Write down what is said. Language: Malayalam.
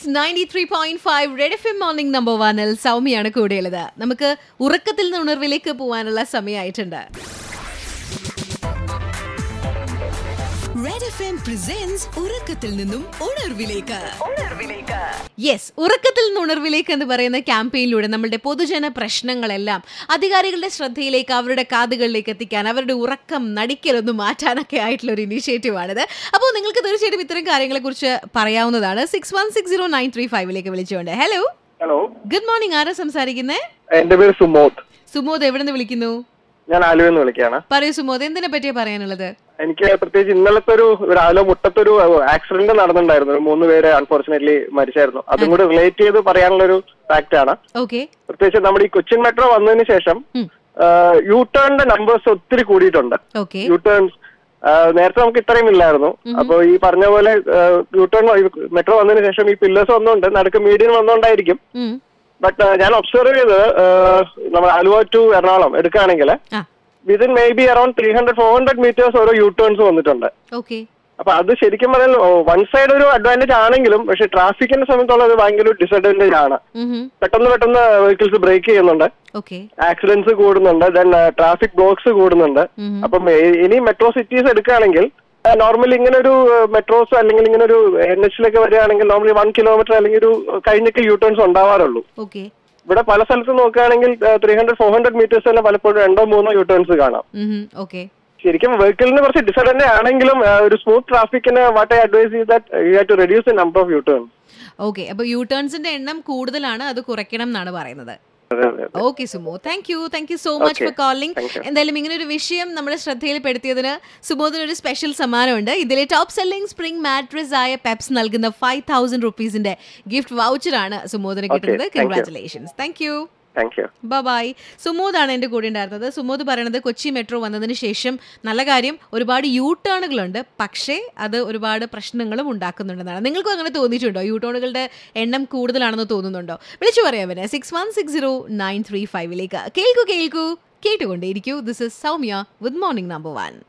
Yes ninety three point five red F M morning number വണ്ണിൽ സൗമ്യയാണ് കൂടെയുള്ളത് നമുക്ക് ഉറക്കത്തിൽ നിന്ന് ഉണർവിലേക്ക് പോകാനുള്ള സമയമായിട്ടുണ്ട് റെഡ് എഫ് എം പ്രസൻസ് ഉറക്കത്തിൽ നിന്നും ഉണർവിലേക്ക് ഉണർവിലേക്ക് യെസ് ഉറക്കത്തിൽ നിന്ന് ഉണർവിലേക്ക് എന്ന് പറയുന്ന ക്യാമ്പയിനിലൂടെ നമ്മളുടെ പൊതുജന പ്രശ്നങ്ങളെല്ലാം അധികാരികളുടെ ശ്രദ്ധയിലേക്ക് അവരുടെ കാതുകളിലേക്ക് എത്തിക്കാൻ അവരുടെ ഉറക്കം നടിക്കലൊന്ന് മാറ്റാനൊക്കെ ആയിട്ടുള്ള ഒരു ഇനീഷ്യേറ്റീവാണിത് അപ്പോൾ നിങ്ങൾക്ക് തീർച്ചയായിട്ടും ഇത്തരം കാര്യങ്ങളെക്കുറിച്ച് പറയാവുന്നതാണ് six one six zero nine three ഫൈവിലേക്ക് വിളിച്ചുകൊണ്ട് ഹലോ ഹലോ ഗുഡ് മോർണിംഗ് ആരാ സംസാരിക്കുന്നേ എന്റെ പേര് സുമോദ് സുമോദ് എവിടെ നിന്ന് വിളിക്കുന്നു ഞാൻ ആലുവയിൽ നിന്ന് വിളിക്കുകയാണ് പറയൂ സുമോദ് എന്തിനെ പറ്റിയാ പറയാനുള്ളത് എനിക്ക് പ്രത്യേകിച്ച് ഇന്നലത്തെ ഒരു രാവിലെ മുട്ടത്തൊരു ആക്സിഡന്റ് നടന്നിട്ടുണ്ടായിരുന്നു ഒരു മൂന്ന് പേര് അൺഫോർച്ചുനേറ്റ്ലി മരിച്ചായിരുന്നു അതും കൂടി റിലേറ്റ് ചെയ്ത് പറയാനുള്ള ഒരു ഫാക്ട് ആണ് ഓക്കെ പ്രത്യേകിച്ച് നമ്മുടെ ഈ കൊച്ചിൻ മെട്രോ വന്നതിന് ശേഷം യു ടേണിന്റെ നമ്പേഴ്സ് ഒത്തിരി കൂടിയിട്ടുണ്ട് ഓക്കെ യു ടേൺസ് നേരത്തെ നമുക്ക് ഇത്രയും ഇല്ലായിരുന്നു അപ്പൊ ഈ പറഞ്ഞ പോലെ യു ടേൺ മെട്രോ വന്നതിന് ശേഷം ഈ പില്ലേഴ്സ് വന്നുകൊണ്ട് നടുക്ക് മീഡിയം വന്നുകൊണ്ടായിരിക്കും ബട്ട് ഞാൻ ഒബ്സർവ് ചെയ്ത് നമ്മൾ ആലുവ ടു എറണാകുളം എടുക്കുകയാണെങ്കിൽ ആ within maybe around three hundred four hundred metres ഓരോ യു ടേൺസ് വന്നിട്ടുണ്ട് ഓക്കെ അപ്പൊ അത് ശരിക്കും പറഞ്ഞാൽ വൺ സൈഡ് ഒരു അഡ്വാൻറ്റേജ് ആണെങ്കിലും പക്ഷെ ട്രാഫിക്കിനെ സംബന്ധിച്ചോളം അത് ഭയങ്കര ഒരു ഡിസഡ്വാൻറ്റേജ് ആണ് പെട്ടെന്ന് പെട്ടെന്ന് വെഹിക്കിൾസ് ബ്രേക്ക് ചെയ്യുന്നുണ്ട് ഓക്കെ ആക്സിഡന്റ്സ് കൂടുന്നുണ്ട് ദെൻ ട്രാഫിക് ബ്ലോക്സ് കൂടുന്നുണ്ട് അപ്പം എ- ഇനി മെട്രോ സിറ്റീസ് എടുക്കുകയാണെങ്കിൽ നോർമലി ഇങ്ങനെ ഒരു മെട്രോസ് അല്ലെങ്കിൽ ഇങ്ങനെ ഒരു എൻ എച്ചിലൊക്കെ വരികയാണെങ്കിൽ നോർമലി വൺ കിലോമീറ്റർ അല്ലെങ്കിൽ ഒരു കഴിഞ്ഞൊക്കെ യു ടേൺസ് ഉണ്ടാവാറുള്ളൂ ഓക്കെ ഇവിടെ പല സ്ഥലത്ത് നോക്കുകയാണെങ്കിൽ three hundred four hundred metres തന്നെ പലപ്പോഴും രണ്ടോ മൂന്നോ യു ടേൺസ് കാണാം ഓക്കെ ശരിക്കും വെഹിക്കിളിന് കുറച്ച് ഡിസഡ്വാൻറ്റേജ് ആണെങ്കിലും ആ, ഒരു സ്മൂത്ത് ട്രാഫിക്കിന് വാട്ട് ഐ അഡ്വൈസ് ചെയ്ത് that you have to reduce the number of U turn okay അപ്പൊ യു ടേൺസിന്റെ എണ്ണം കൂടുതലാണ് അത് കുറയ്ക്കണം എന്നാണ് പറയുന്നത് അതെ അതെ ഓക്കെ സുമോ thank you thank you so much Okay. For calling Thank you. എന്തായാലും ഇങ്ങനെ ഒരു വിഷയം നമ്മുടെ ശ്രദ്ധയിൽപ്പെടുത്തിയതിന് സുമോദിന് ഒരു സ്പെഷ്യൽ സമ്മാനമുണ്ട് ഇതിലെ ടോപ്പ് സെല്ലിംഗ് സ്പ്രിംഗ് മാട്രസ് ആയ പെപ്സ് നൽകുന്ന ഫൈവ് തൗസൻഡ് റുപ്പീസിന്റെ ഗിഫ്റ്റ് വൗച്ചറാണ് സുമോദിന് Okay, കിട്ടുന്നത് thank you. Congratulations thank you thank you bye സുമോദാണ് എൻ്റെ കൂടെ ഉണ്ടായിരുന്നത് സുമോദ് പറയണത് കൊച്ചി മെട്രോ വന്നതിന് ശേഷം നല്ല കാര്യം ഒരുപാട് യൂ ടേണുകളുണ്ട് പക്ഷേ അത് ഒരുപാട് പ്രശ്നങ്ങളും ഉണ്ടാക്കുന്നുണ്ടെന്നാണ് നിങ്ങൾക്കും അങ്ങനെ തോന്നിയിട്ടുണ്ടോ യൂ ടേണുകളുടെ എണ്ണം കൂടുതലാണെന്ന് തോന്നുന്നുണ്ടോ വിളിച്ചു പറയാം പിന്നെ six one six zero nine three ഫൈവിലേക്ക് കേൾക്കൂ കേൾക്കൂ കേട്ടുകൊണ്ടേയിരിക്കൂ this is Soumya with morning number one